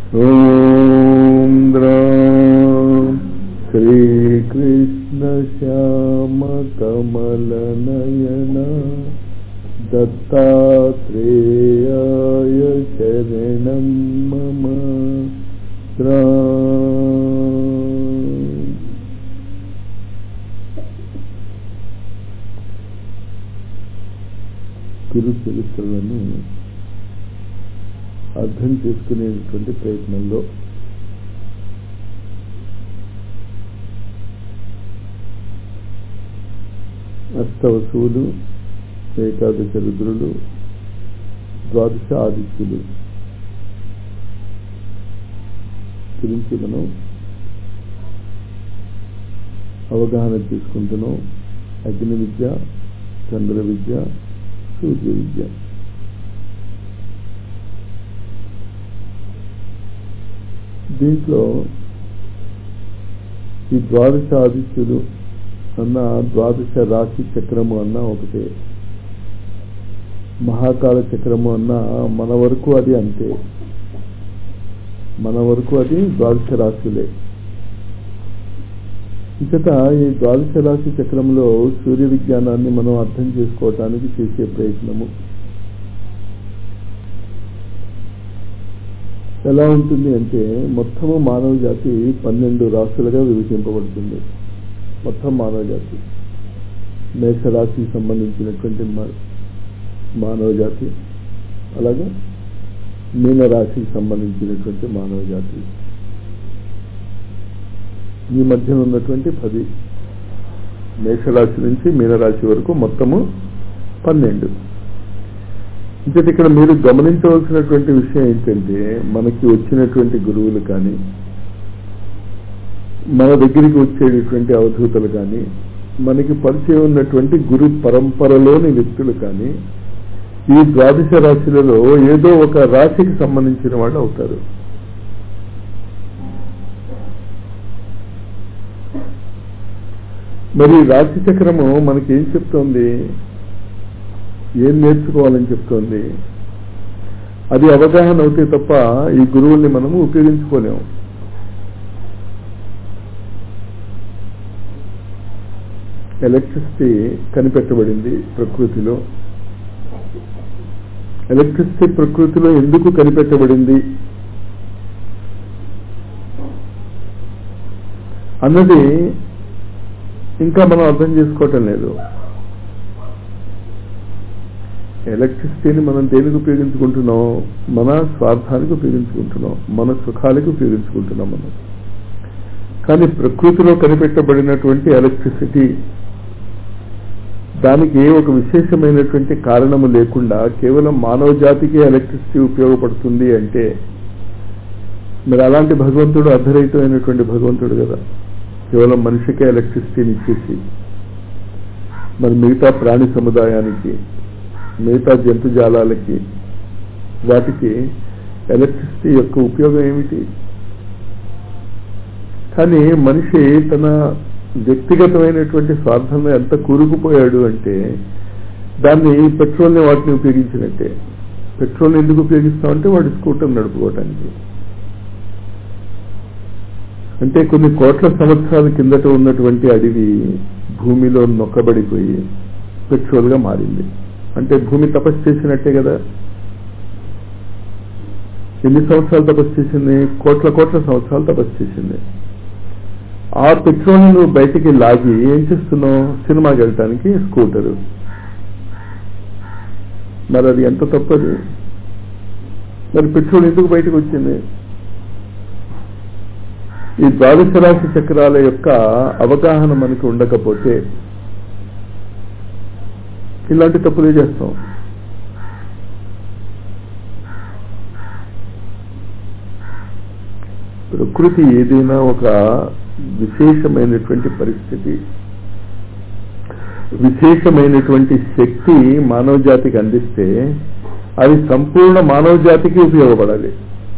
ॐ द्रां श्रीकृष्णश्यामकमलनयन दत्तात्रेयाय शरणं मम द्रा గురు చరిత్రలను అర్థం చేసుకునేటువంటి ప్రయత్నంలో అష్టవసువులు ఏకాదశ రుద్రులు ద్వాదశ ఆదిత్యులు గురించి మనం అవగాహన చేసుకుంటున్నాం అగ్ని విద్య చంద్ర విద్య సూర్య విద్య దీంట్లో ఈ ద్వాదశ ఆదిత్యులు అన్న ద్వాదశ రాశి చక్రము అన్న ఒకటే మహాకాల చక్రము అన్న మన వరకు అది అంతే మన వరకు అది ద్వాదశ రాశులే ఇంకట ఈ ద్వాదశ రాశి చక్రంలో సూర్య విజ్ఞానాన్ని మనం అర్థం చేసుకోవటానికి చేసే ప్రయత్నము ఎలా ఉంటుంది అంటే మొత్తము మానవ జాతి పన్నెండు రాశులుగా విభజింపబడుతుంది మొత్తం మానవ జాతి మేషరాశికి సంబంధించినటువంటి మానవ జాతి అలాగే మీనరాశికి సంబంధించినటువంటి మానవ జాతి ఈ మధ్యన ఉన్నటువంటి పది మేషరాశి నుంచి మీనరాశి వరకు మొత్తము పన్నెండు ఇంకటి ఇక్కడ మీరు గమనించవలసినటువంటి విషయం ఏంటంటే మనకి వచ్చినటువంటి గురువులు కానీ మన దగ్గరికి వచ్చేటటువంటి అవధూతలు కానీ మనకి పరిచయం ఉన్నటువంటి గురు పరంపరలోని వ్యక్తులు కానీ ఈ ద్వాదశ రాశులలో ఏదో ఒక రాశికి సంబంధించిన వాళ్ళు అవుతారు మరి రాశి చక్రము మనకి ఏం చెప్తోంది ఏం నేర్చుకోవాలని చెప్తోంది అది అవగాహన అవుతే తప్ప ఈ గురువుల్ని మనము ఉపయోగించుకోలేము ఎలక్ట్రిసిటీ కనిపెట్టబడింది ప్రకృతిలో ఎలక్ట్రిసిటీ ప్రకృతిలో ఎందుకు కనిపెట్టబడింది అన్నది ఇంకా మనం అర్థం చేసుకోవటం లేదు ఎలక్ట్రిసిటీని మనం దేనికి ఉపయోగించుకుంటున్నాం మన స్వార్థానికి ఉపయోగించుకుంటున్నాం మన సుఖాలకు ఉపయోగించుకుంటున్నాం మనం కానీ ప్రకృతిలో కనిపెట్టబడినటువంటి ఎలక్ట్రిసిటీ దానికి ఒక విశేషమైనటువంటి కారణము లేకుండా కేవలం మానవ జాతికి ఎలక్ట్రిసిటీ ఉపయోగపడుతుంది అంటే మరి అలాంటి భగవంతుడు అర్ధరహితమైనటువంటి భగవంతుడు కదా కేవలం మనిషికే ఎలక్ట్రిసిటీని ఇచ్చేసి మరి మిగతా ప్రాణి సముదాయానికి మిగతా జంతుజాలాలకి వాటికి ఎలక్ట్రిసిటీ యొక్క ఉపయోగం ఏమిటి కానీ మనిషి తన వ్యక్తిగతమైనటువంటి స్వార్థంలో ఎంత కూరుకుపోయాడు అంటే దాన్ని పెట్రోల్ని వాటిని ఉపయోగించినట్టే పెట్రోల్ ఎందుకు ఉపయోగిస్తామంటే వాడి స్కూటర్ నడుపుకోవటానికి అంటే కొన్ని కోట్ల సంవత్సరాల కిందట ఉన్నటువంటి అడవి భూమిలో నొక్కబడిపోయి పెట్రోల్గా మారింది అంటే భూమి తపస్సు చేసినట్టే కదా ఎన్ని సంవత్సరాలు తపస్సు చేసింది కోట్ల కోట్ల సంవత్సరాలు తపస్సు చేసింది ఆ పెట్రోల్ నువ్వు బయటికి లాగి ఏం చేస్తున్నావు సినిమాకి వెళ్ళటానికి స్కూటరు మరి అది ఎంత తప్పదు మరి పెట్రోల్ ఎందుకు బయటకు వచ్చింది ఈ ద్వాదశ రాశి చక్రాల యొక్క అవగాహన మనకి ఉండకపోతే ఇలాంటి తప్పులే చేస్తాం ప్రకృతి ఏదైనా ఒక విశేషమైనటువంటి పరిస్థితి విశేషమైనటువంటి శక్తి మానవ జాతికి అందిస్తే అది సంపూర్ణ మానవ జాతికి ఉపయోగపడాలి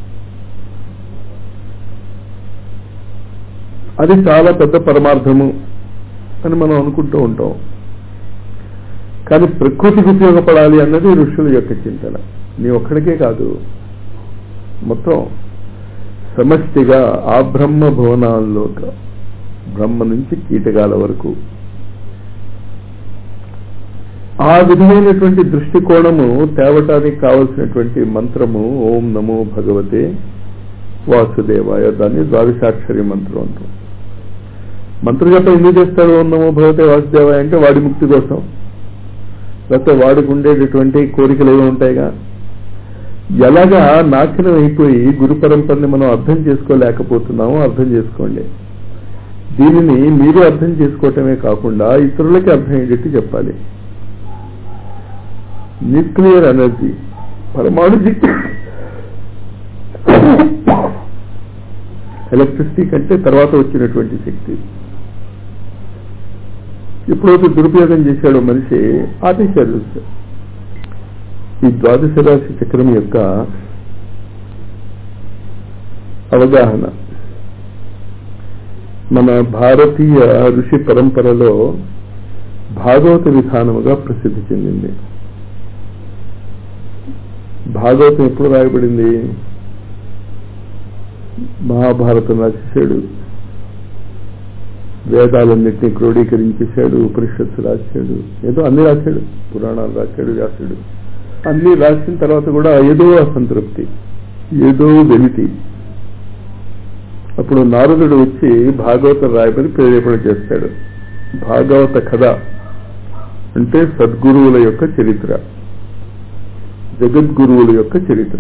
అది చాలా పెద్ద పరమార్థము అని మనం అనుకుంటూ ఉంటాం కానీ ప్రకృతికి ఉపయోగపడాలి అన్నది ఋషుల యొక్క చింతన నీ ఒక్కడికే కాదు మొత్తం సమష్టిగా ఆ బ్రహ్మ భువనాల్లో బ్రహ్మ నుంచి కీటకాల వరకు ఆ విధమైనటువంటి దృష్టికోణము తేవటానికి కావలసినటువంటి మంత్రము ఓం నమో భగవతే వాసుదేవాయ దాన్ని ద్వాదశాక్షరి మంత్రం అంటాం మంత్రజపం ఎందుకు చేస్తాడు ఓం నమో భగవతే వాసుదేవాయ అంటే వాడి ముక్తి కోసం లేకపోతే వాడికి ఉండేటటువంటి కోరికలు ఏమి ఉంటాయిగా ఎలాగా నాశనం అయిపోయి గురు పరంపరని మనం అర్థం చేసుకోలేకపోతున్నామో అర్థం చేసుకోండి దీనిని మీరు అర్థం చేసుకోవటమే కాకుండా ఇతరులకి అర్థమయ్యేటట్టు చెప్పాలి న్యూక్లియర్ ఎనర్జీ పరమాణు శక్తి ఎలక్ట్రిసిటీ కంటే తర్వాత వచ్చినటువంటి శక్తి ఎప్పుడైతే దురుపయోగం చేశాడో మనిషి ఆపేశారు ఈ ద్వాదశ రాశి చక్రం యొక్క అవగాహన మన భారతీయ ఋషి పరంపరలో భాగవత విధానముగా ప్రసిద్ధి చెందింది భాగవతం ఎప్పుడు రాయబడింది మహాభారతం రాసేశాడు వేదాలన్నింటినీ క్రోడీకరించేశాడు ఉపనిషత్తు రాశాడు ఏదో అన్ని రాశాడు పురాణాలు రాశాడు వ్యాసుడు అన్ని రాసిన తర్వాత కూడా ఏదో అసంతృప్తి ఏదో వెలితి అప్పుడు నారదుడు వచ్చి భాగవతం రాయమని ప్రేరేపణ చేస్తాడు భాగవత కథ అంటే సద్గురువుల యొక్క చరిత్ర జగద్గురువుల యొక్క చరిత్ర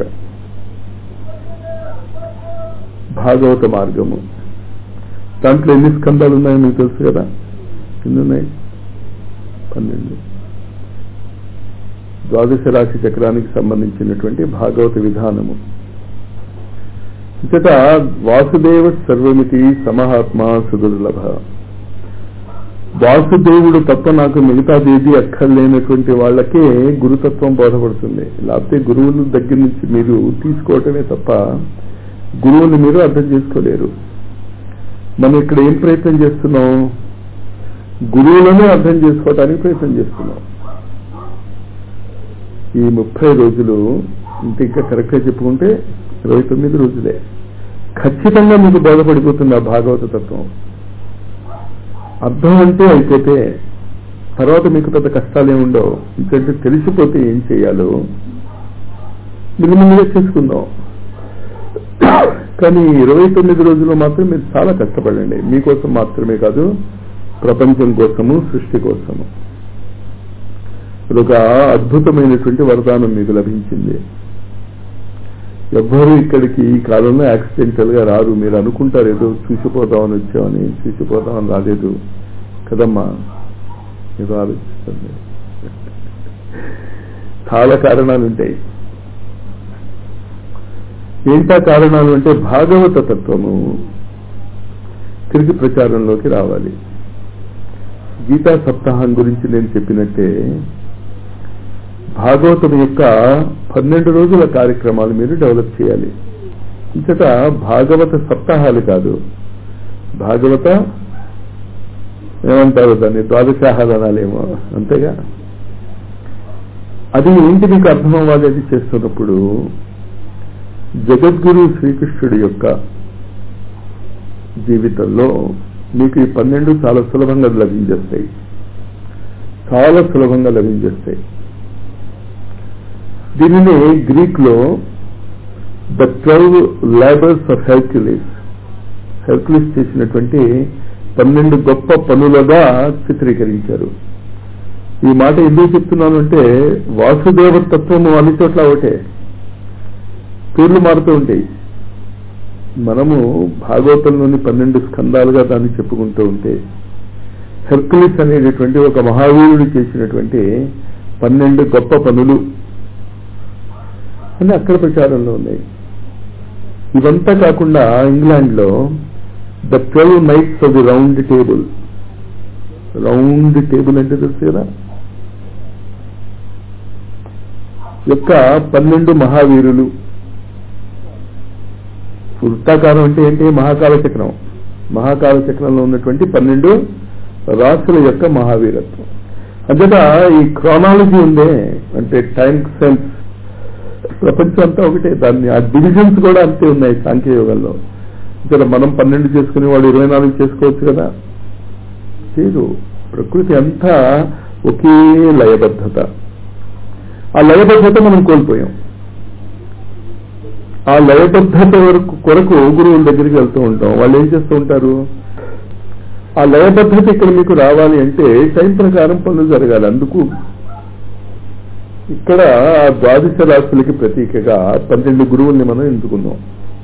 భాగవత మార్గము దాంట్లో ఎన్ని స్కందాలు ఉన్నాయో మీకు తెలుసు కదా ఎన్ని ఉన్నాయి పన్నెండు ద్వాదశ రాశి చక్రానికి సంబంధించినటువంటి భాగవత విధానము ఇచ్చట వాసుదేవ సర్వమితి సమహాత్మ సుదుర్లభ వాసుదేవుడు తప్ప నాకు మిగతాదేది అక్కర్లేనటువంటి వాళ్ళకే గురుతత్వం బోధపడుతుంది లేకపోతే గురువుల దగ్గర నుంచి మీరు తీసుకోవటమే తప్ప గురువుని మీరు అర్థం చేసుకోలేరు మనం ఇక్కడ ఏం ప్రయత్నం చేస్తున్నాం గురువులను అర్థం చేసుకోవటానికి ప్రయత్నం చేస్తున్నాం ఈ ముప్పై రోజులు ఇంత ఇంకా కరెక్ట్గా చెప్పుకుంటే ఇరవై తొమ్మిది రోజులే ఖచ్చితంగా మీకు బోధపడిపోతుంది ఆ భాగవత తత్వం అర్థం అంటే అయిపోతే తర్వాత మీకు పెద్ద కష్టాలే ఉండవు ఎందుకంటే తెలిసిపోతే ఏం చేయాలో మిగిలినగా చేసుకుందాం కానీ ఇరవై తొమ్మిది రోజులు మాత్రం మీరు చాలా కష్టపడండి మీకోసం మాత్రమే కాదు ప్రపంచం కోసము సృష్టి కోసము ఒక అద్భుతమైనటువంటి వరదానం మీకు లభించింది ఎవ్వరూ ఇక్కడికి ఈ కాలంలో యాక్సిడెంటల్ గా రారు మీరు అనుకుంటారు ఏదో చూసిపోతామని వచ్చామని చూసిపోతామని రాలేదు కదమ్మా ఏదో ఆలోచిస్తుంది చాలా కారణాలు ఉంటాయి ఏంటా కారణాలు అంటే భాగవత తత్వము తిరిగి ప్రచారంలోకి రావాలి గీతా సప్తాహం గురించి నేను చెప్పినట్టే భాగవతం యొక్క పన్నెండు రోజుల కార్యక్రమాలు మీరు డెవలప్ చేయాలి ఇంతట భాగవత సప్తాహాలు కాదు భాగవత ఏమంటారు దాన్ని ద్వాదశాహాలు అనాలేమో అంతేగా అది ఏంటి మీకు అర్థం అవ్వాలి అది చేస్తున్నప్పుడు జగద్గురు శ్రీకృష్ణుడి యొక్క జీవితంలో మీకు ఈ పన్నెండు చాలా సులభంగా లభించేస్తాయి చాలా సులభంగా లభించేస్తాయి దీనిని గ్రీక్ లో the twelve labours of Hercules Hercules చేసినటువంటి పన్నెండు గొప్ప పనులుగా చిత్రీకరించారు ఈ మాట ఎందుకు చెప్తున్నాను అంటే వాసుదేవ తత్వము అన్ని చోట్ల ఒకటే పేర్లు మారుతూ ఉంటాయి మనము భాగవతంలోని పన్నెండు స్కందాలుగా దాన్ని చెప్పుకుంటూ ఉంటే హెర్కులిస్ అనేటటువంటి ఒక మహావీరుడు చేసినటువంటి పన్నెండు గొప్ప పనులు అని అక్కడ ప్రచారంలో ఉన్నాయి ఇవంతా కాకుండా ఇంగ్లాండ్ లో the twelve knights of the round table round table అంటే తెలుసు కదా యొక్క పన్నెండు మహావీరులు వృత్తాకారం అంటే ఏంటి మహాకాల చక్రం మహాకాల చక్రంలో ఉన్నటువంటి పన్నెండు రాసుల యొక్క మహావీరత్వం అంతటా ఈ క్రానాలజీ ఉందే అంటే టైం సెన్స్ ప్రపంచం అంతా ఒకటే దాన్ని ఆ డివిజన్స్ కూడా అంతే ఉన్నాయి సాంఖ్యయోగంలో ఇక్కడ మనం పన్నెండు చేసుకునే వాడు ఇరవై నాలుగు చేసుకోవచ్చు కదా లేదు ప్రకృతి అంతా ఒకే లయబద్ధత ఆ లయబద్ధత మనం కోల్పోయాం ఆ లయబద్ధత వరకు కొరకు గురువుల దగ్గరికి వెళ్తూ ఉంటాం వాళ్ళు ఏం చేస్తూ ఉంటారు ఆ లయబద్ధత ఇక్కడ మీకు రావాలి అంటే టైం ప్రకారం పనులు జరగాలి అందుకు ఇక్కడ ఆ ద్వాదశ రాశులకి ప్రతీకగా పన్నెండు గురువుల్ని మనం ఎంచుకున్నాం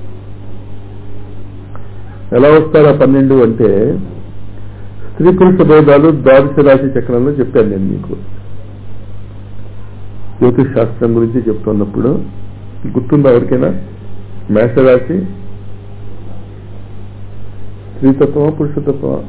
ఎలా వస్తారు ఆ పన్నెండు అంటే స్త్రీ పురుష భేదాలు ద్వాదశ రాశి చక్రంలో చెప్పాను నేను మీకు జ్యోతిష్ శాస్త్రం గురించి చెప్తున్నప్పుడు గుర్తుందా ఎవరికైనా మేషరాశి స్త్రీతత్వమా పురుషతత్వమా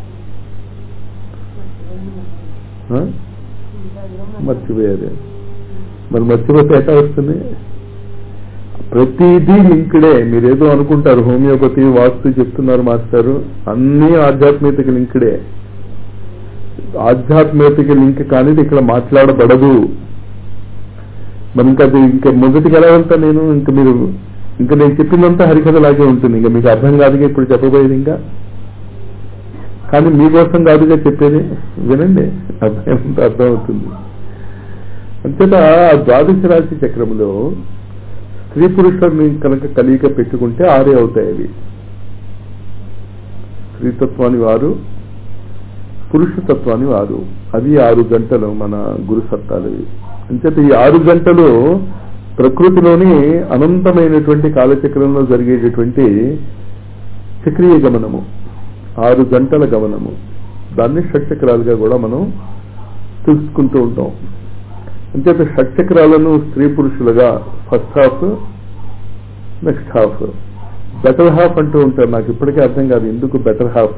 ఆ? మర్చిపోయారు మరి మర్చిపోతే ఎట్లా వస్తుంది ప్రతిదీ లింక్డే మీరేదో అనుకుంటారు హోమియోపతి వాస్తు చెప్తున్నారు మాస్టారు అన్ని ఆధ్యాత్మికత లింక్డే ఆధ్యాత్మికత లింక్ కానిది ఇక్కడ మాట్లాడబడదు మరి ఇంకా అది ఇంకా మొదటికి ఎలా వెళ్తా నేను ఇంకా మీరు ఇంకా నేను చెప్పిందంతా హరికథ లాగే ఉంటుంది ఇంకా మీకు అర్థం కాదుగా ఇప్పుడు చెప్పబోయేది ఇంకా కానీ మీకోసం కాదుగా చెప్పేది వినండి అర్థం అర్థమవుతుంది అంతేత ఆ ద్వాదశ రాశి చక్రంలో స్త్రీ పురుషులని కనుక కలియిక పెట్టుకుంటే ఆరే అవుతాయి అవి స్త్రీతత్వాన్ని వారు పురుషతత్వాన్ని వారు అవి ఆరు గంటలు మన గురు సత్తాలవి అంచేత ఈ ఆరు గంటలు ప్రకృతిలోని అనంతమైనటువంటి కాలచక్రంలో జరిగేటటువంటి చక్రీయ గమనము ఆరు గంటల గమనము దాన్ని షట్చక్రాలుగా కూడా మనం తెలుసుకుంటూ ఉంటాం అంచేత షట్చక్రాలను స్త్రీ పురుషులుగా first half next half better half అంటూ ఉంటారు నాకు ఇప్పటికే అర్థం కాదు ఎందుకు బెటర్ హాఫ్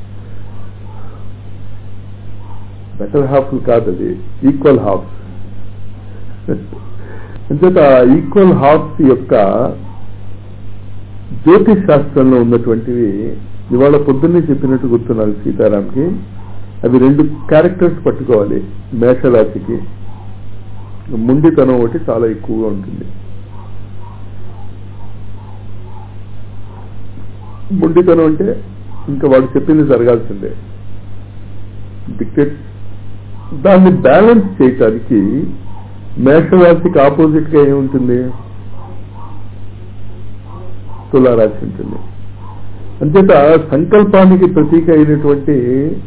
బెటర్ హాఫ్ కాదు అది ఈక్వల్ హాఫ్ అంచేత ఈక్వల్ హాఫ్స్ యొక్క జ్యోతిష్ శాస్త్రంలో ఉన్నటువంటివి ఇవాళ పొద్దున్నే చెప్పినట్టు గుర్తున్నారు సీతారాంకి అవి రెండు క్యారెక్టర్స్ పట్టుకోవాలి మేషరాశికి ముండితనం ఒకటి చాలా ఎక్కువగా ఉంటుంది ముండితనం అంటే ఇంకా వాడు చెప్పింది జరగాల్సిందే డిక్టేట్ దాన్ని బ్యాలెన్స్ చేయటానికి మేషరాశికి ఆపోజిట్ గా ఏముంటుంది తులారాశి ఉంటుంది అంచేత సంకల్పానికి ప్రతీక అయినటువంటి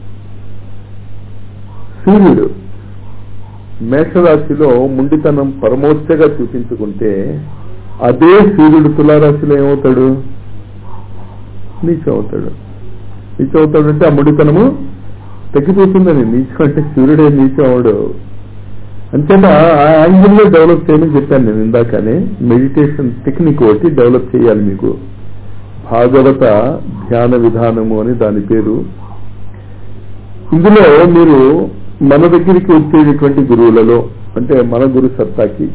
సూర్యుడు మేషరాశిలో ముండితనం పరమోచ్చగా చూపించుకుంటే అదే సూర్యుడు తులారాశిలో ఏమవుతాడు నీచం అవుతాడు నీచం అవుతాడు అంటే ఆ ముండితనము తగ్గిపోతుందని నీచం అంటే సూర్యుడే నీచం అవడు అంచేత ఆ యాంగిల్లో డెవలప్ చేయమని చెప్పాను నేను ఇందాకనే మెడిటేషన్ టెక్నిక్ ఒకటి డెవలప్ చేయాలి మీకు భాగవత ధ్యాన విధానము అని దాని పేరు ఇందులో మీరు మన దగ్గరికి వచ్చేటటువంటి గురువులలో అంటే మన గురు సత్తాకి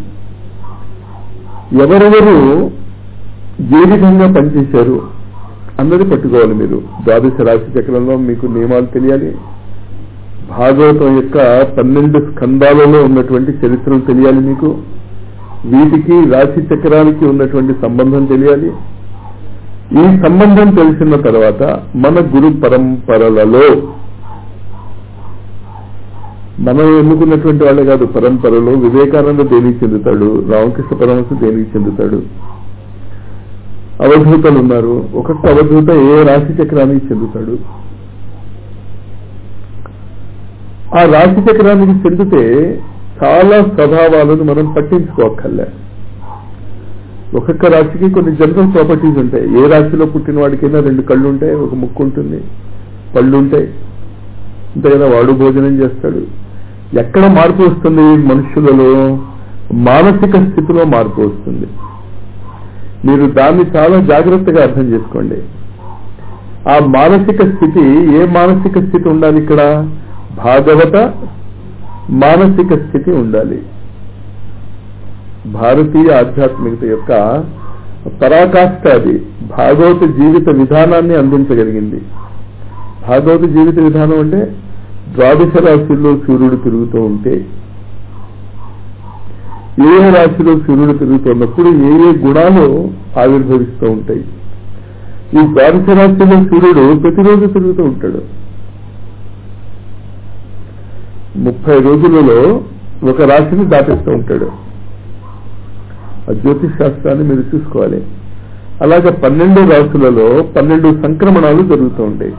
ఎవరెవరు ఏ విధంగా పనిచేశారు అన్నది పట్టుకోవాలి మీరు ద్వాదశ రాశి చక్రంలో మీకు నియమాలు తెలియాలి భాగవతం యొక్క పన్నెండు స్కందాలలో ఉన్నటువంటి చరిత్రలు తెలియాలి మీకు వీటికి రాశి చక్రానికి ఉన్నటువంటి సంబంధం తెలియాలి ఈ సంబంధం తెలిసిన తర్వాత మన గురు పరంపరలలో మనం ఎన్నుకున్నటువంటి వాళ్ళే కాదు పరంపరలో వివేకానంద దేనికి చెందుతాడు రామకృష్ణ పరమహంస దేనికి చెందుతాడు అవధూతలు ఉన్నారు ఒక్కొక్క అవధూత ఏ రాశి చక్రానికి చెందుతాడు ఆ రాశి చక్రానికి చెందితే చాలా స్వభావాలను మనం పట్టించుకోక్కర్లే ఒక్కొక్క రాశికి కొన్ని జనరల్ ప్రాపర్టీస్ ఉంటాయి ఏ రాశిలో పుట్టిన వాడికైనా రెండు కళ్ళు ఉంటాయి ఒక ముక్కు ఉంటుంది పళ్ళు ఉంటాయి అంతే కదా వాడు భోజనం చేస్తాడు ఎక్కడ మార్పు వస్తుంది మనుషులలో మానసిక స్థితిలో మార్పు వస్తుంది మీరు దాన్ని చాలా జాగ్రత్తగా అర్థం చేసుకోండి ఆ మానసిక స్థితి ఏ మానసిక స్థితి ఉండాలి ఇక్కడ భాగవత మానసిక స్థితి ఉండాలి భారతీయ ఆధ్యాత్మికత యొక్క పరాకాష్ట అది భాగవత జీవిత విధానాన్ని అందించగలిగింది భాగవత జీవిత విధానం అంటే ద్వాదశ రాశుల్లో సూర్యుడు తిరుగుతూ ఉంటే ఏ ఏ రాశిలో సూర్యుడు తిరుగుతున్నప్పుడు ఏ ఏ గుణాలు ఆవిర్భవిస్తూ ఉంటాయి ఈ ద్వాదశ రాశిలో సూర్యుడు ప్రతిరోజు తిరుగుతూ ఉంటాడు ముప్పై రోజులలో ఒక రాశిని దాటిస్తూ ఉంటాడు ఆ జ్యోతిష్ శాస్త్రాన్ని మీరు చూసుకోవాలి అలాగే పన్నెండు రాశులలో పన్నెండు సంక్రమణాలు జరుగుతూ ఉంటాయి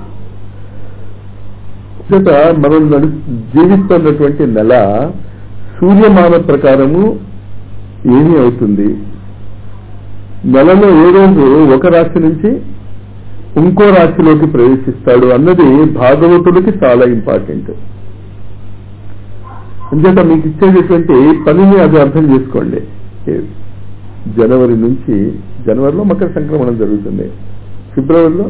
చేత మనం నడు జీవిస్తున్నటువంటి నెల సూర్యమాన ప్రకారము ఏమి అవుతుంది నెలలో ఏ రోజు ఒక రాశి నుంచి ఇంకో రాశిలోకి ప్రవేశిస్తాడు అన్నది భాగవతుడికి చాలా ఇంపార్టెంట్ అంచేత మీకు ఇచ్చేటటువంటి పనిని అది అర్థం చేసుకోండి జనవరి నుంచి జనవరిలో మకర సంక్రమణం జరుగుతుంది ఫిబ్రవరిలో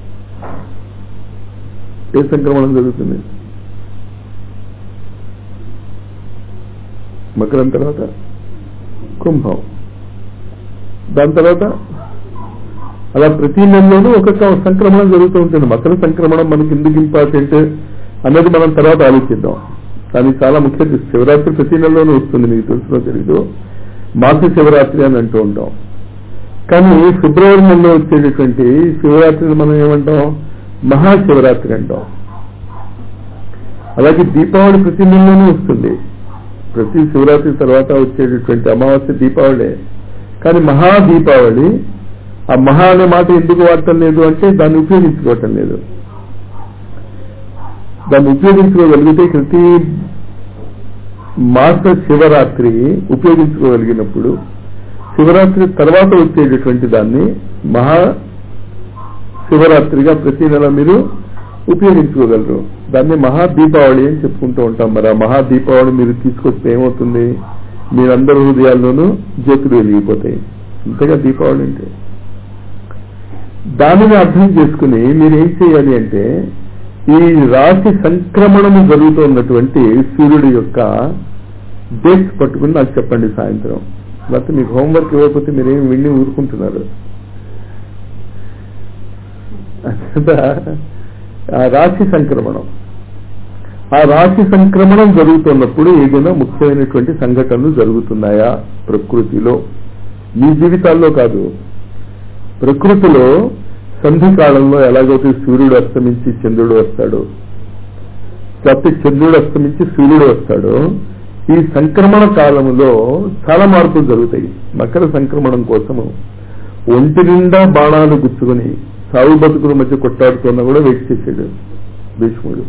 ఏ సంక్రమణం జరుగుతుంది మకరం తర్వాత కుంభం దాని తర్వాత అలా ప్రతి నెలలోనూ ఒక్కొక్క సంక్రమణం జరుగుతూ ఉంటుంది మకర సంక్రమణం మనకి ఎందుకు ఇంపార్టెంట్ అన్నది మనం తర్వాత ఆలోచిద్దాం కానీ చాలా ముఖ్య శివరాత్రి ప్రతి నెలలోనూ వస్తుంది మీకు తెలుసులో తెలీదు మాస శివరాత్రి అని అంటూ ఉంటాం కానీ ఫిబ్రవరి నెలలో వచ్చేటటువంటి శివరాత్రిని మనం ఏమంటాం మహాశివరాత్రి అంటాం అలాగే దీపావళి ప్రతి నెలలోనూ వస్తుంది ప్రతి శివరాత్రి తర్వాత వచ్చేటటువంటి అమావాస్య దీపావళి కానీ మహా దీపావళి ఆ మహా అనే మాట ఎందుకు వాడటం లేదు అంటే దాన్ని ఉపయోగించుకోవటం లేదు దాన్ని ఉపయోగించుకోగలిగితే ప్రతి మాస శివరాత్రి ఉపయోగించుకోగలిగినప్పుడు శివరాత్రి తర్వాత వచ్చేటటువంటి దాన్ని మహా శివరాత్రిగా ప్రతి నెల మీరు ఉపయోగించుకోగలరు దాన్ని మహా దీపావళి అని చెప్పుకుంటూ ఉంటాం మరి ఆ మహా దీపావళి మీరు తీసుకొస్తే ఏమవుతుంది మీరందరి హృదయాల్లోనూ జ్యోతులు వెలిగిపోతాయి అంతేగా దీపావళి అంటే దానిని అర్థం చేసుకుని మీరు ఏం చేయాలి అంటే ఈ రాశి సంక్రమణము జరుగుతున్నటువంటి సూర్యుడి యొక్క డేట్స్ పట్టుకుని నాకు చెప్పండి సాయంత్రం లేకపోతే మీకు హోంవర్క్ ఇవ్వకపోతే మీరేం విని ఊరుకుంటున్నారు ఆ రాశి సంక్రమణం ఆ రాశి సంక్రమణం జరుగుతున్నప్పుడు ఏదైనా ముఖ్యమైనటువంటి సంఘటనలు జరుగుతున్నాయా ప్రకృతిలో మీ జీవితాల్లో కాదు ప్రకృతిలో సంధి కాలంలో ఎలాగైతే సూర్యుడు అస్తమించి చంద్రుడు వస్తాడు లేకపోతే చంద్రుడు అస్తమించి సూర్యుడు వస్తాడో ఈ సంక్రమణ కాలంలో చాలా మార్పులు జరుగుతాయి మకర సంక్రమణం కోసము ఒంటి నిండా బాణాలు గుచ్చుకుని సాగు బతుకుల మధ్య కొట్టాడుతున్నా కూడా వెయిట్ చేశాడు భీష్ముడు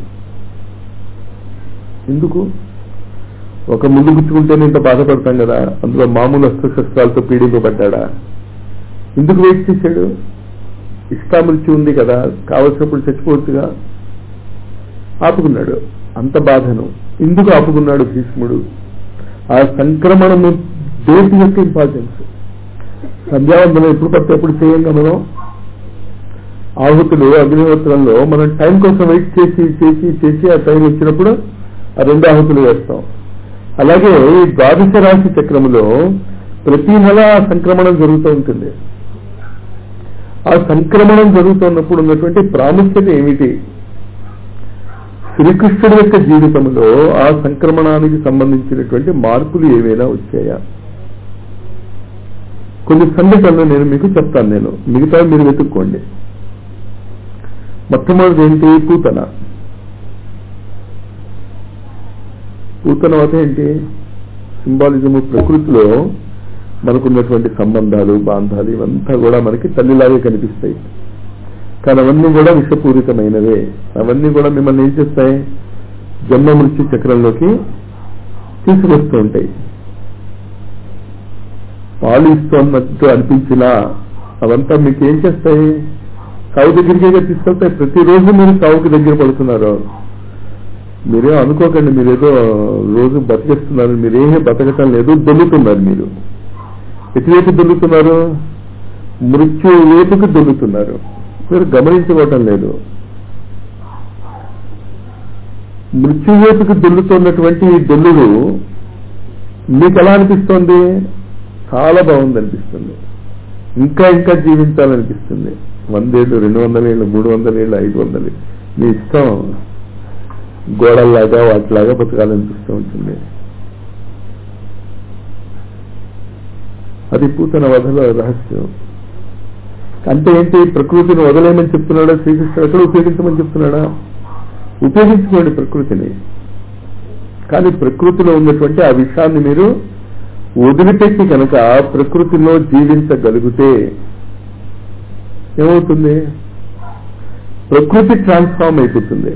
ఎందుకు ఒక ముందు గుచ్చుకుంటేనే ఇంత బాధపడతాం కదా అందులో మామూలు అస్త్రశస్త్రాలతో పీడింపబడ్డా ఎందుకు వెయిట్ చేశాడు ఇష్టామృత్యు ఉంది కదా కావలసినప్పుడు చచ్చిపోవచ్చుగా ఆపుకున్నాడు అంత బాధను ఎందుకు ఆపుకున్నాడు భీష్ముడు ఆ సంక్రమణము దేశం యొక్క ఇంపార్టెన్స్ సంధ్యావందనం ఎప్పుడు పడితే ఎప్పుడు చేయంగా మనం ఆహుతులు అగ్నిహోత్రంలో మనం టైం కోసం వెయిట్ చేసి చేసి చేసి ఆ టైం వచ్చినప్పుడు ఆ రెండు ఆహుతులు వేస్తాం అలాగే ఈ ద్వాదశ రాశి చక్రములో ప్రతి నెల సంక్రమణం జరుగుతూ ఉంటుంది ఆ సంక్రమణం జరుగుతున్నప్పుడు ఉన్నటువంటి ప్రాముఖ్యత ఏమిటి శ్రీకృష్ణుడి యొక్క జీవితంలో ఆ సంక్రమణానికి సంబంధించినటువంటి మార్పులు ఏవైనా వచ్చాయా కొన్ని సంఘటనలు నేను మీకు చెప్తాను నేను మిగతా మీరు వెతుక్కోండి మొట్టమొదటి ఏంటి పూతన పూతన అంటే ఏంటి సింబాలిజము ప్రకృతిలో మనకున్నటువంటి సంబంధాలు బాంధాలు ఇవంతా కూడా మనకి తల్లిలాగే కనిపిస్తాయి కానీ అవన్నీ కూడా విషపూరితమైనవే అవన్నీ కూడా మిమ్మల్ని ఏం చేస్తాయి జన్మ మృత్యు చక్రంలోకి తీసుకొస్తూ ఉంటాయి పాలు ఇస్తున్నట్టు అనిపించినా అవంతా మీకు ఏం చేస్తాయి సాగు దగ్గరికే తీసుకొస్తాయి ప్రతిరోజు మీరు సాగుకి దగ్గర పడుతున్నారు మీరేం అనుకోకండి మీరేదో రోజు బతికేస్తున్నారు మీరేమీ బతకటం లేదు దొల్లుతున్నారు మీరు ఎటువైపు దొల్లుతున్నారు మృత్యు వైపుకు దొల్లుతున్నారు మీరు గమనించుకోవటం లేదు మృత్యువేపుకు దొల్లుతున్నటువంటి ఈ దొల్లుడు మీకు ఎలా అనిపిస్తోంది చాలా బాగుంది అనిపిస్తుంది ఇంకా ఇంకా జీవించాలనిపిస్తుంది వందేళ్ళు రెండు వందల ఏళ్ళు మూడు వందల ఏళ్ళు ఐదు వందలు మీ ఇష్టం గోడల్లాగా వాటిలాగా బతకాలనిపిస్తూ ఉంటుంది అది పూతన వధల రహస్యం అంటే ఏంటి ప్రకృతిని వదలేమని చెప్తున్నాడా శ్రీకృష్ణుడు ఎక్కడ ఉపయోగించమని చెప్తున్నాడా ఉపయోగించుకోండి ప్రకృతిని కానీ ప్రకృతిలో ఉన్నటువంటి ఆ విషయాన్ని మీరు వదిలిపెట్టి కనుక ప్రకృతిలో జీవించగలిగితే ఏమవుతుంది ప్రకృతి ట్రాన్స్ఫార్మ్ అయిపోతుంది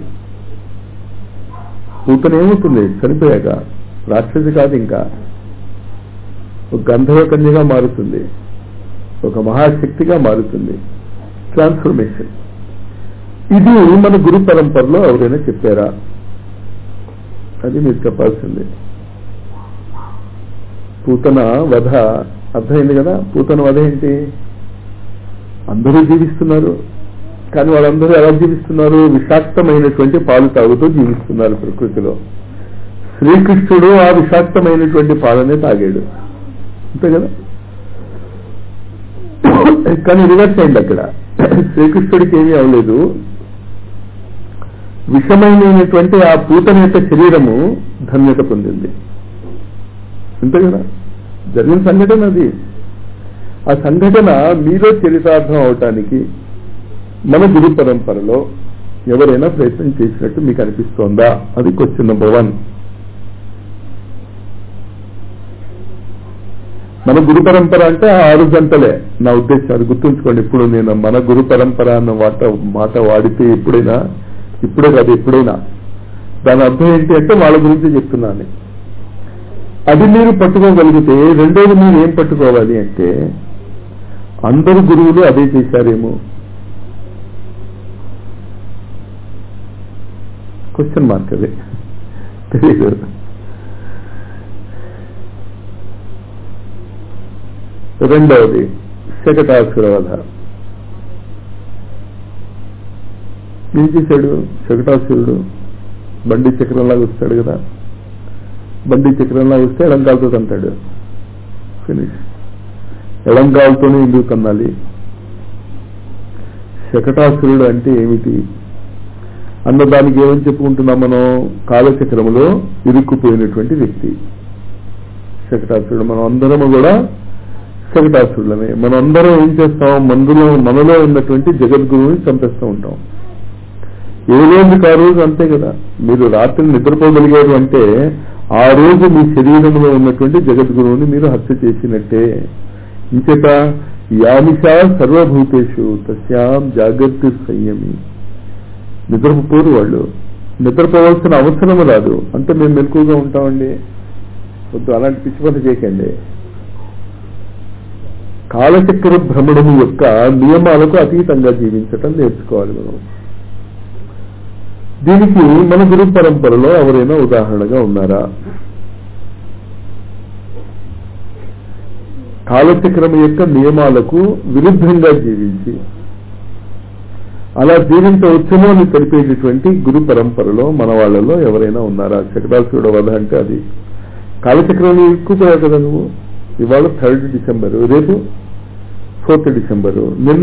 పూతన ఏమవుతుంది చనిపోయాక రాక్షసి కాదు ఇంకా ఒక గంధర్వ కన్యగా మారుతుంది ఒక మహాశక్తిగా మారుతుంది ట్రాన్స్ఫర్మేషన్ ఇది మన గురు పరంపరలో ఎవరైనా చెప్పారా అది మీరు చెప్పాల్సింది పూతన వధ అర్థమైంది కదా పూతన వధ ఏంటి అందరూ జీవిస్తున్నారు కానీ వాళ్ళందరూ ఎలా జీవిస్తున్నారు విషాక్తమైనటువంటి పాలు తాగుతూ జీవిస్తున్నారు ప్రకృతిలో శ్రీకృష్ణుడు ఆ విషాక్తమైనటువంటి పాలనే తాగాడు అంతే కదా కానీ రివర్స్ అయింది అక్కడ శ్రీకృష్ణుడికి ఏమీ అవ్వలేదు విషమైనటువంటి ఆ పూతన యొక్క శరీరము ధన్యత పొందింది అంతే కదా జరిగిన సంఘటన అది ఆ సంఘటన మీలో చరితార్థం అవటానికి మన గురు పరంపరలో ఎవరైనా ప్రయత్నం చేసినట్టు మీకు అనిపిస్తోందా అది క్వశ్చన్ నెంబర్ వన్ మన గురు పరంపర అంటే ఆ ఆరు గంటలే నా ఉద్దేశం అది గుర్తుంచుకోండి ఇప్పుడు నేను మన గురు పరంపర అన్న మాట మాట వాడితే ఎప్పుడైనా ఇప్పుడే కాదు ఎప్పుడైనా దాని అర్థం ఏంటి అంటే వాళ్ళ గురించి చెప్తున్నాను అది మీరు పట్టుకోగలిగితే రెండోది మీరు ఏం పట్టుకోవాలి అంటే అందరు గురువులు అదే చేశారేమో క్వశ్చన్ మార్క్ అది తెలియదు రెండవది శకటాసుర వధ ఏం చేశాడు శకటాసురుడు బండి చక్రంలాగా వస్తాడు కదా బండి చక్రంలాగా వస్తే ఎడంకాలతో తంటాడు ఫినిష్ ఎడంకాలతోనే ఎందుకు తన్నాలి శకటాసురుడు అంటే ఏమిటి అన్న దానికి ఏమని చెప్పుకుంటున్నాం మనం కాలచక్రములో ఇరుక్కుపోయినటువంటి వ్యక్తి శకటాసురుడు మనం అందరము కూడా శకటాసురులమే మనం అందరం ఏం చేస్తాం మందులో మనలో ఉన్నటువంటి జగద్గురువుని చంపేస్తూ ఉంటాం ఏ రోజుకి ఆ రోజు అంతే కదా మీరు రాత్రి నిద్రపోగలిగారు అంటే ఆ రోజు మీ శరీరంలో ఉన్నటువంటి జగద్గురువుని మీరు హత్య చేసినట్టే ఇంచేత యామిష సర్వభూతేషు తస్యాం జాగ్రత్త సంయమి నిద్రపోరు వాళ్ళు నిద్రపోవాల్సిన అవసరం రాదు అంటే మేము మెలకుగా ఉంటామండి వద్దు అలాంటి పిచ్చి పని చేయకండి కాలచక్ర భ్రమణము యొక్క నియమాలకు అతీతంగా జీవించటం నేర్చుకోవాలి మనం దీనికి మన గురు పరంపరలో ఎవరైనా ఉదాహరణగా ఉన్నారా కాలచక్రం యొక్క నియమాలకు విరుద్ధంగా జీవించి అలా జీవించవచ్చునో అని తెలిపేటటువంటి గురు పరంపరలో మన వాళ్ళలో ఎవరైనా ఉన్నారా చక్రాసురుడు వధ అంటే అది కాలచక్రం ఎక్కువపోయావు కదా నువ్వు ఇవాళ థర్డ్ డిసెంబర్ రేపు ఫోర్త్ డిసెంబరు నిన్న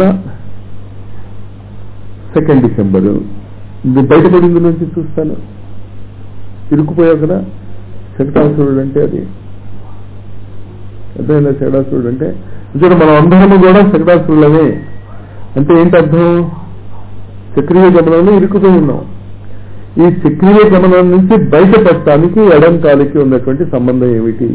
సెకండ్ డిసెంబరు బయటపడింది నుంచి చూస్తాను ఇరుక్కుపోయావు కదా శకటాసురుడు అంటే అది అర్థమైందా శకటాసురుడు అంటే ఇక్కడ మనం అందరము కూడా శకటాసురులమే అంటే ఏంటి అర్థం చక్రీయ గమనంలో ఇరుక్కుపోయి ఉన్నాం ఈ చక్రీయ గమనం నుంచి బయటపడటానికి ఎడం కాలికి ఉన్నటువంటి సంబంధం ఏమిటి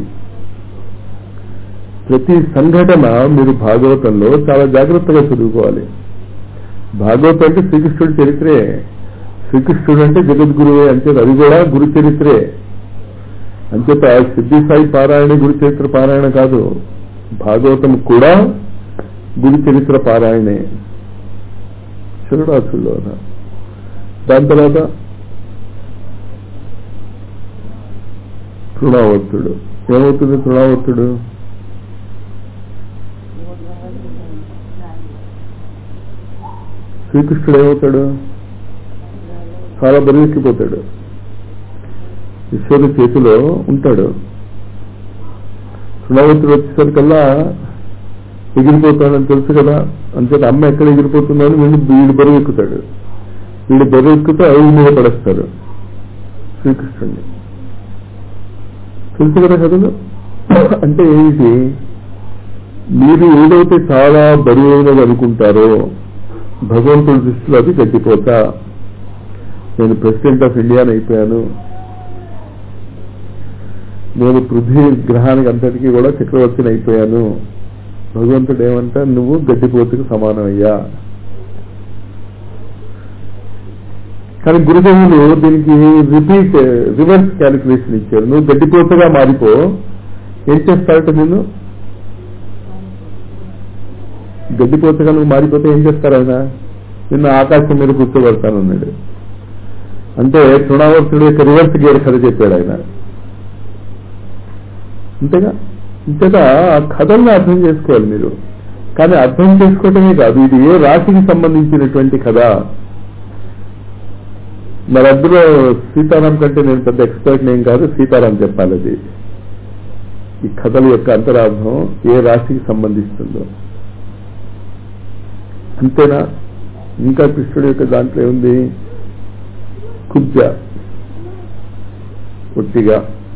ప్రతి సంఘటన మీరు భాగవతంలో చాలా జాగ్రత్తగా చదువుకోవాలి భాగవతం అంటే శ్రీకృష్ణుడి చరిత్రే శ్రీకృష్ణుడు అంటే జగద్గురువే అంచేత అది కూడా గురు చరిత్రే అంచేత సిద్ధి సాయి పారాయణ గురు చరిత్ర పారాయణ కాదు భాగవతం కూడా గురు చరిత్ర పారాయణే శరుడాసుల్లో దాని తర్వాత తృణావర్తుడు ఏమవుతుంది తృణావర్తుడు శ్రీకృష్ణుడు ఏమవుతాడు చాలా బరువెక్కిపోతాడు ఈశ్వరుడు చేతిలో ఉంటాడు తృణావర్తుడు వచ్చేసరికల్లా ఎగిరిపోతాడని తెలుసు కదా అంచేత అమ్మ ఎక్కడ ఎగిరిపోతుందో అని వీళ్ళు వీడు బరువు ఎక్కుతాడు వీడు బరువు ఎక్కుతూ అవి మీద పడేస్తారు శ్రీకృష్ణుడిని తెలుసు కదా కథలు అంటే ఏమిటి మీరు ఏదైతే చాలా బరువైనది అనుకుంటారో భగవంతుడి దృష్టిలో అది గడ్డిపోతా నేను ప్రెసిడెంట్ ఆఫ్ ఇండియాని అయిపోయాను నేను పృథ్వీ గ్రహానికి అంతటికీ కూడా చక్రవర్తిని అయిపోయాను భగవంతుడు ఏమంటా నువ్వు గడ్డిపోతుకు సమానం అయ్యా కానీ గురుదేవులు దీనికి రిపీట్ రివర్స్ క్యాలిక్యులేషన్ ఇచ్చారు నువ్వు గడ్డిపోతగా మారిపో ఏం చేస్తారట నిన్ను గడ్డిపోతగా నువ్వు మారిపోతే ఏం చేస్తారు ఆయన నిన్న ఆకాశం మీద కూర్చోబడతానన్నాడు అంటే తృణావర్తుడు యొక్క రివర్స్ గేర్ కథ చెప్పాడు ఆయన అంతేగా ఇంతగా ఆ కథల్ని అర్థం చేసుకోవాలి మీరు కానీ అర్థం చేసుకోవటమే కాదు ఇది ఏ రాశికి సంబంధించినటువంటి కథ మరి అందులో సీతారాం కంటే నేను పెద్ద ఎక్స్పర్ట్ నేను కాదు సీతారాం చెప్పాలి అది ఈ కథల యొక్క అంతరార్థం ఏ రాశికి సంబంధిస్తుందో అంతేనా ఇంకా కృష్ణుడి యొక్క దాంట్లో ఉంది కుబ్జ ఒట్టిగా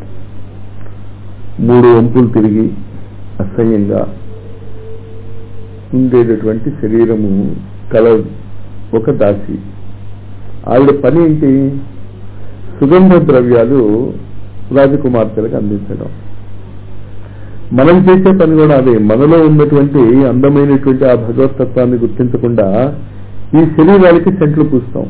మూడు వంపులు తిరిగి అసహ్యంగా ఉండేటటువంటి శరీరము కల ఒక దాసి ఆవిడ పని ఏంటి సుగంధ ద్రవ్యాలు రాజకుమార్తెలకు అందించడం మనం చేసే పని కూడా అదే మనలో ఉన్నటువంటి అందమైనటువంటి ఆ భగవతత్వాన్ని గుర్తించకుండా ఈ శరీరాలకి సెంట్లు పూస్తాం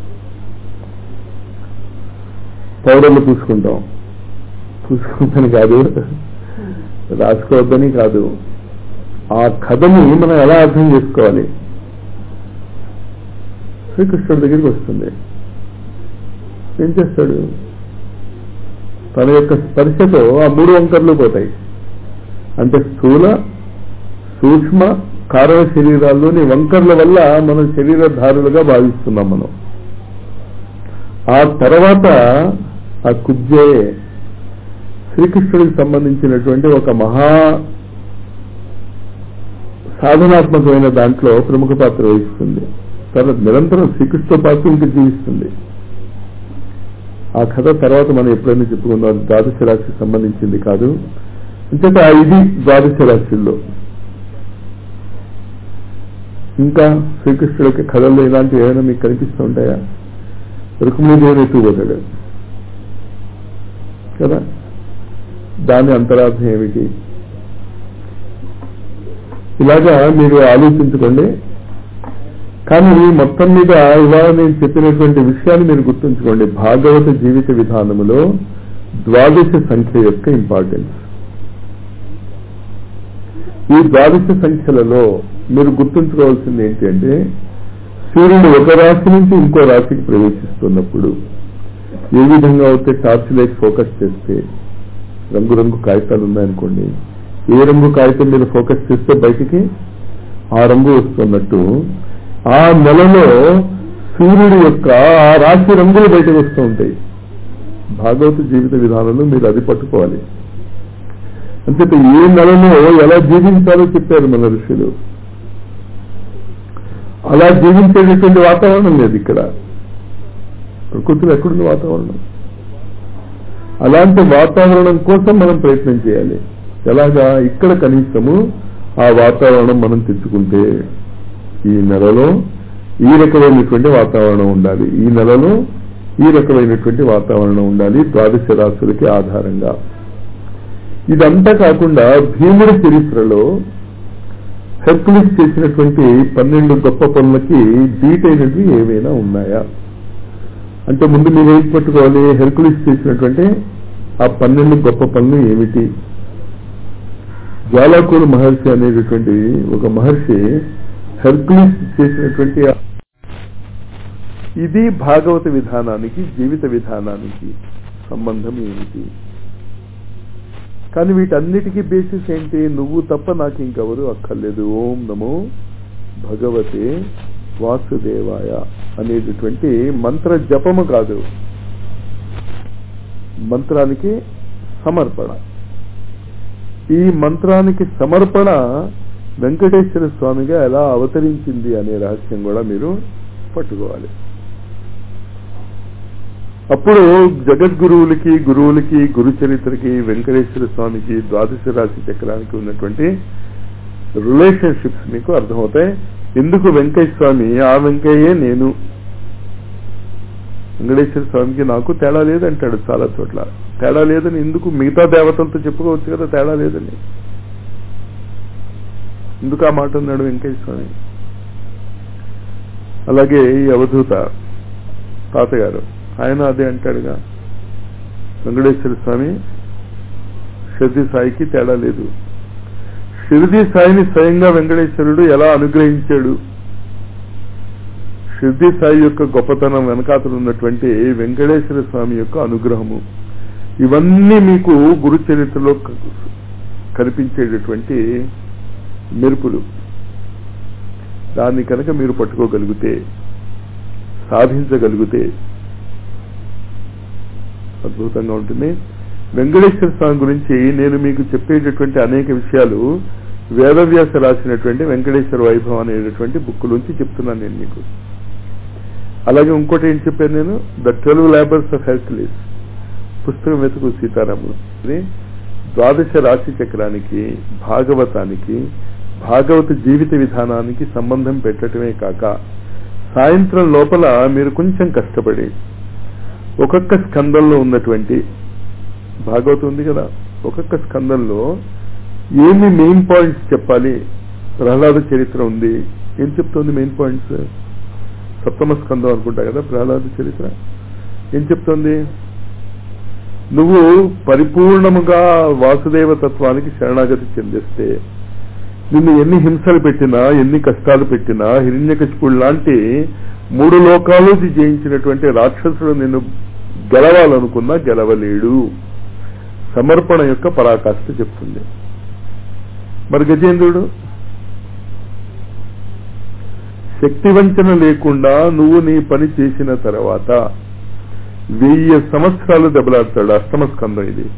పౌడర్లు పూసుకుంటాం పూసుకోవద్దని కాదు రాసుకోవద్దని కాదు ఆ కథని మనం ఎలా అర్థం చేసుకోవాలి శ్రీకృష్ణుడి దగ్గరికి వస్తుంది ఏం చేస్తాడు తన యొక్క స్పర్శతో ఆ మూడు వంకర్లు పోతాయి అంటే స్థూల సూక్ష్మ కారణ శరీరాల్లోని వంకర్ల వల్ల మనం శరీరధారులుగా భావిస్తున్నాం మనం ఆ తర్వాత ఆ కుబ్జే శ్రీకృష్ణుడికి సంబంధించినటువంటి ఒక మహా సాధనాత్మకమైన దాంట్లో ప్రముఖ పాత్ర వహిస్తుంది తర్వాత నిరంతరం శ్రీకృష్ణ పాత్ర ఇంకా జీవిస్తుంది ఆ కథ తర్వాత మనం ఎప్పుడైనా చెప్పుకుందాం ద్వాదశ రాశికి సంబంధించింది కాదు అంచేత ఇది ద్వాదశ రాశుల్లో ఇంకా శ్రీకృష్ణుడికి కథల్లో ఇలాంటివి ఏమైనా మీకు కనిపిస్తూ ఉంటాయా రుక్మిణీదేవిని ఎత్తుకుపోతాడు కదా దాని అంతరార్థం ఏమిటి ఇలాగా మీరు ఆలోచించుకోండి కానీ మొత్తం మీద ఇవాళ నేను చెప్పినటువంటి విషయాన్ని మీరు గుర్తుంచుకోండి భాగవత జీవిత విధానములో ద్వాదశ సంఖ్య యొక్క ఇంపార్టెన్స్ ఈ ద్వాదశ సంఖ్యలలో మీరు గుర్తుంచుకోవాల్సింది ఏంటి అంటే సూర్యుడు ఒక రాశి నుంచి ఇంకో రాశికి ప్రవేశిస్తున్నప్పుడు ఏ విధంగా అయితే టార్చ్ లైట్ ఫోకస్ చేస్తే రంగురంగు కాగితాలు ఉన్నాయనుకోండి ఏ రంగు కాగితం మీద ఫోకస్ చేస్తే బయటికి ఆ రంగు వస్తున్నట్టు ఆ నెలలో సూర్యుడి యొక్క ఆ రాశి రంగులు బయటకు వస్తూ ఉంటాయి భాగవత జీవిత విధానంలో మీరు అది పట్టుకోవాలి అంతే ఏ నెలలో ఎలా జీవించాలో చెప్పారు మన ఋషులు అలా జీవించేటటువంటి వాతావరణం లేదు ఇక్కడ ప్రకృతిలో ఎక్కడుంది వాతావరణం అలాంటి వాతావరణం కోసం మనం ప్రయత్నం చేయాలి ఎలాగా ఇక్కడ కనీసము ఆ వాతావరణం మనం తెచ్చుకుంటే ఈ నెలలో ఈ రకమైనటువంటి వాతావరణం ఉండాలి ఈ నెలలో ఈ రకమైనటువంటి వాతావరణం ఉండాలి ద్వాదశ రాశులకి ఆధారంగా ఇదంతా కాకుండా భీముడి చరిత్రలో హెర్కులిస్ చేసినటువంటి పన్నెండు గొప్ప పనులకి బీటైనవి ఏవైనా ఉన్నాయా అంటే ముందు మీరు ఏం పట్టుకోవాలి హెర్కులిస్ చేసినటువంటి ఆ పన్నెండు గొప్ప పనులు ఏమిటి జ్వాలాకూరు మహర్షి అనేటటువంటి ఒక మహర్షి హెర్కులిస్ చేసినటువంటి ఇది భాగవత విధానానికి జీవిత విధానానికి సంబంధం ఏమిటి కానీ వీటన్నిటికీ బేసిస్ ఏంటి నువ్వు తప్ప నాకు ఇంకెవరు అక్కర్లేదు ఓం నమో భగవతే వాసుదేవాయ అనేటటువంటి మంత్ర జపము కాదు మంత్రానికి సమర్పణ ఈ మంత్రానికి సమర్పణ వెంకటేశ్వర స్వామిగా ఎలా అవతరించింది అనే రహస్యం కూడా మీరు పట్టుకోవాలి అప్పుడు జగద్గురువులకి గురువులకి గురు చరిత్రకి వెంకటేశ్వర స్వామికి ద్వాదశ రాశి చక్రానికి ఉన్నటువంటి రిలేషన్షిప్స్ మీకు అర్థమవుతాయి ఎందుకు వెంకయ్య స్వామి ఆ వెంకయ్యే నేను వెంకటేశ్వర స్వామికి నాకు తేడా లేదంటాడు చాలా చోట్ల తేడా లేదని ఎందుకు మిగతా దేవతలతో చెప్పుకోవచ్చు కదా తేడా లేదని ఎందుకు ఆ మాట ఉన్నాడు వెంకయ్య స్వామి అలాగే ఈ అవధూత తాతగారు ఆయన అదే అంటాడుగా వెంకటేశ్వర స్వామి షిర్ది సాయికి తేడా లేదు షిర్ది సాయిని స్వయంగా వెంకటేశ్వరుడు ఎలా అనుగ్రహించాడు షిర్ది సాయి యొక్క గొప్పతనం వెనకాతలు ఉన్నటువంటి వెంకటేశ్వర స్వామి యొక్క అనుగ్రహము ఇవన్నీ మీకు గురు చరిత్రలో కనిపించేటటువంటి మెరుపులు దాన్ని కనుక మీరు పట్టుకోగలిగితే సాధించగలిగితే అద్భుతంగా ఉంటుంది వెంకటేశ్వర స్వామి గురించి నేను మీకు చెప్పేటటువంటి అనేక విషయాలు వేదవ్యాస రాసినటువంటి వెంకటేశ్వర వైభవం అనేటటువంటి బుక్ నుంచి చెప్తున్నాను నేను మీకు అలాగే ఇంకోటి ఏం చెప్పాను నేను the twelve labours of Hercules పుస్తకం వెతుకు సీతారాములు ద్వాదశ రాశి చక్రానికి భాగవతానికి భాగవత జీవిత విధానానికి సంబంధం పెట్టడమే కాక సాయంత్రం లోపల మీరు కొంచెం కష్టపడి ఒక్కొక్క స్కందంలో ఉన్నటువంటి భాగవతం ఉంది కదా ఒక్కొక్క స్కందంలో ఏమి మెయిన్ పాయింట్స్ చెప్పాలి ప్రహ్లాద చరిత్ర ఉంది ఏం చెప్తుంది మెయిన్ పాయింట్స్ సప్తమ స్కందం అనుకుంటా కదా ప్రహ్లాద చరిత్ర ఏం చెప్తుంది నువ్వు పరిపూర్ణముగా వాసుదేవ తత్వానికి శరణాగతి చెందిస్తే నిన్ను ఎన్ని హింసలు పెట్టినా ఎన్ని కష్టాలు పెట్టినా హిరణ్యకశిపుడు లాంటి మూడు లోకాలు జయించినటువంటి రాక్షసుడు నిన్ను గెలవాలనుకున్నా గెలవలేడు సమర్పణ యొక్క పరాకాష్ఠ చెప్తుంది మరి గజేంద్రుడు శక్తివంచన లేకుండా నువ్వు నీ పని చేసిన తర్వాత వెయ్యి సంవత్సరాలు దెబ్బలాడతాడు అష్టమ స్కందం ఇది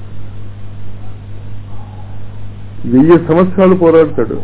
వెయ్యి సంవత్సరాలు పోరాడతాడు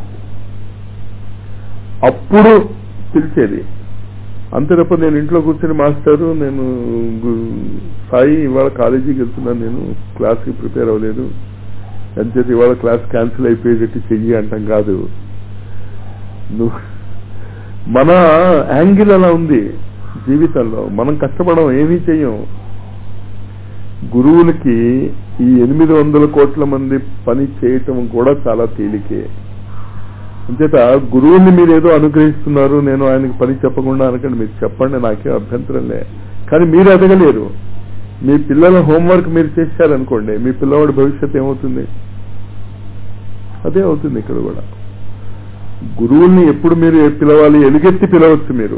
అప్పుడు తెలిసేది అంతే తప్ప నేను ఇంట్లో కూర్చొని మాస్టారు నేను సాయి ఇవాళ కాలేజీకి వెళ్తున్నాను నేను క్లాస్కి ప్రిపేర్ అవ్వలేదు అంచేత ఇవాళ క్లాస్ క్యాన్సిల్ అయిపోయేటట్టు చెయ్యి అంటాం కాదు నువ్వు మన యాంగిల్ అలా ఉంది జీవితంలో మనం కష్టపడం ఏమీ చెయ్యం గురువులకి ఈ ఎనిమిది వందల కోట్ల మంది పని చేయటం కూడా చాలా తేలికే అంచేత గురువుని మీరు ఏదో అనుగ్రహిస్తున్నారు నేను ఆయనకి పని చెప్పకుండా అనకండి మీరు చెప్పండి నాకేం అభ్యంతరం లే కానీ మీరు ఎదగలేరు మీ పిల్లల హోంవర్క్ మీరు చేశారనుకోండి మీ పిల్లవాడి భవిష్యత్తు ఏమవుతుంది అదే అవుతుంది ఇక్కడ కూడా గురువుల్ని ఎప్పుడు మీరు పిలవాలి ఎలుగెత్తి పిలవచ్చు మీరు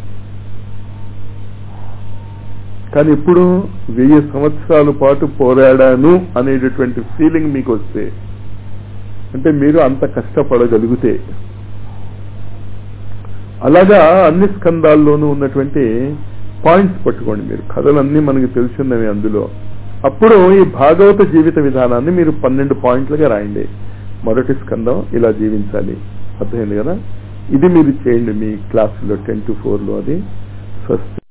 కానీ ఇప్పుడు వెయ్యి సంవత్సరాల పాటు పోరాడాను అనేటటువంటి ఫీలింగ్ మీకు వస్తే అంటే మీరు అంత కష్టపడగలిగితే అలాగా అన్ని స్కందాల్లోనూ ఉన్నటువంటి పాయింట్స్ పట్టుకోండి మీరు కథలన్నీ మనకి తెలిసినవి అందులో అప్పుడు ఈ భాగవత జీవిత విధానాన్ని మీరు పన్నెండు పాయింట్లుగా రాయండి మొదటి స్కందం ఇలా జీవించాలి అర్థమైంది కదా ఇది మీరు చేయండి మీ క్లాసులో టెన్ టు ఫోర్లో అది ఫస్ట్